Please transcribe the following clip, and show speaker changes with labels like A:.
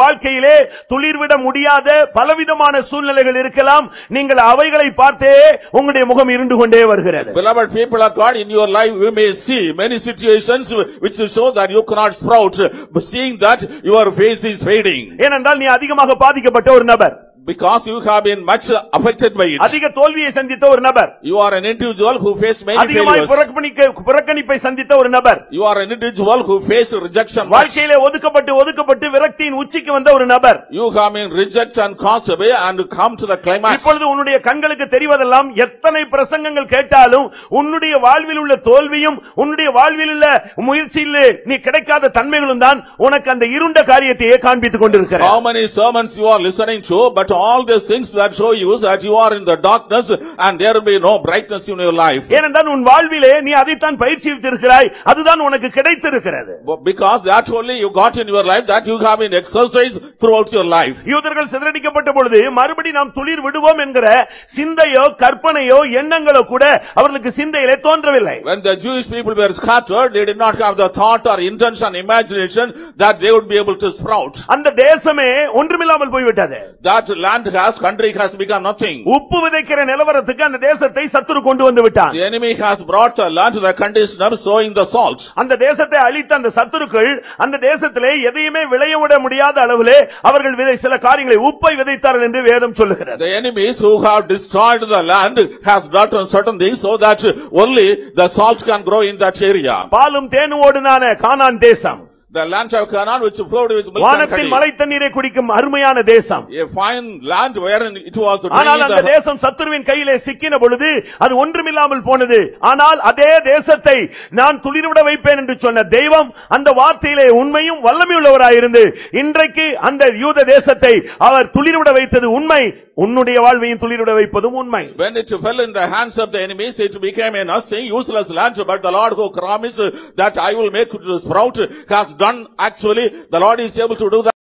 A: வாழ்க்கையிலே துளிர்விட முடியாத பலவிதமான சூழ்நிலைகள் இருக்கலாம் நீங்கள் அவைகளை பார்த்தே உங்களுடைய முகம் இருண்டு கொண்டே வருகிறது
B: Beloved people of God, in your life you may see many situations which show that you cannot sprout, but seeing that your face is fading.
A: ஏனென்றால் நீ அதிகமாக பாதிக்கப்பட்ட ஒரு நபர்
B: Because you have been much affected by it.
A: அதிக தோல்வியை சந்தித்த ஒரு நபர்
B: You are an individual who faced many
A: அதிகமாய்
B: failures.
A: புறக்கணிக்க புறக்கணிப்பை சந்தித்த ஒரு நபர்
B: You are an individual who faced rejection. much.
A: வாழ்க்கையிலே ஒதுக்கப்பட்டு ஒதுக்கப்பட்டு விரக்தியின் உச்சிக்கு வந்த ஒரு நபர்
B: You have been rejected and cast away and come to the climax.
A: இப்பொழுது உன்னுடைய கண்களுக்கு தெரிவதெல்லாம் எத்தனை பிரசங்கங்கள் கேட்டாலும் உன்னுடைய வாழ்வில் உள்ள தோல்வியும் உன்னுடைய வாழ்வில் உள்ள முயற்சியில் நீ கிடைக்காத தன்மைகளும் தான் உனக்கு அந்த இருண்ட காரியத்தையே காண்பித்துக் கொண்டிருக்கிறார்
B: How many sermons you are listening to, but all these things that show you that you are in the darkness and there will be no brightness in your life.
A: ஏனென்றால் உன் வாழ்விலே நீ அதைத்தான் பயிற்சித்திருக்கிறாய் அதுதான் உனக்கு கிடைத்திருக்கிறது
B: But Because that only you got in your life, that you have been exercised throughout your life.
A: யூதர்கள் சிதறடிக்கப்பட்ட பொழுது மறுபடி நாம் துளிர் விடுவோம் என்கிற சிந்தையோ கற்பனையோ எண்ணங்களோ கூட அவர்களுக்கு சிந்தையிலே தோன்றவில்லை
B: When the Jewish people were scattered, they did not have the thought or intention, imagination that they would be able to sprout.
A: அந்த தேசமே ஒன்றுமில்லாமல் போய்விட்டது
B: That land has, country has become nothing.
A: உப்பு விதைக்கிற நிலவரத்துக்கு அந்த தேசத்தை சத்துரு கொண்டு வந்து விட்டான்
B: The enemy has brought the land to the condition of sowing the salt.
A: அந்த தேசத்தை அழித்த அந்த சத்துருக்கள் அந்த தேசத்திலே எதையுமே விளைய விட முடியாத அளவிலே அவர்கள் விதை சில காரியங்களை உப்பை விதைத்தார்கள் என்று வேதம் சொல்லுகிறது
B: The enemies who have destroyed the land has done certain things so that only the salt can grow in that area.
A: பாலும் தேனும் ஓடுனான கானான் தேசம்
B: The land of Canaan which flowed with milk and
A: வானத்தின்
B: honey.
A: மழை தண்ணீரை குடிக்கும் அருமையான தேசம்
B: A fine land wherein it was
A: ஆனால் அந்த
B: drinking the
A: தேசம் சத்துருவின் கையிலே சிக்கின பொழுது அது ஒன்றுமில்லாமல் போனது ஆனால் அதே தேசத்தை நான் துளிர்விட வைப்பேன் என்று சொன்ன தெய்வம் அந்த வார்த்தையிலே உண்மையும் வல்லமையுள்ளவராயிருந்து இன்றைக்கு அந்த யூத தேசத்தை அவர் துளிர்விட வைத்தது உண்மை உன்னுடைய வாழ்வையும் துளிர்விட வைப்பதும் உண்மை
B: When it fell in the hands of the enemies, it became a nothing, useless land. But the Lord who promised that I will make it to sprout has done actually. The Lord is able to do that.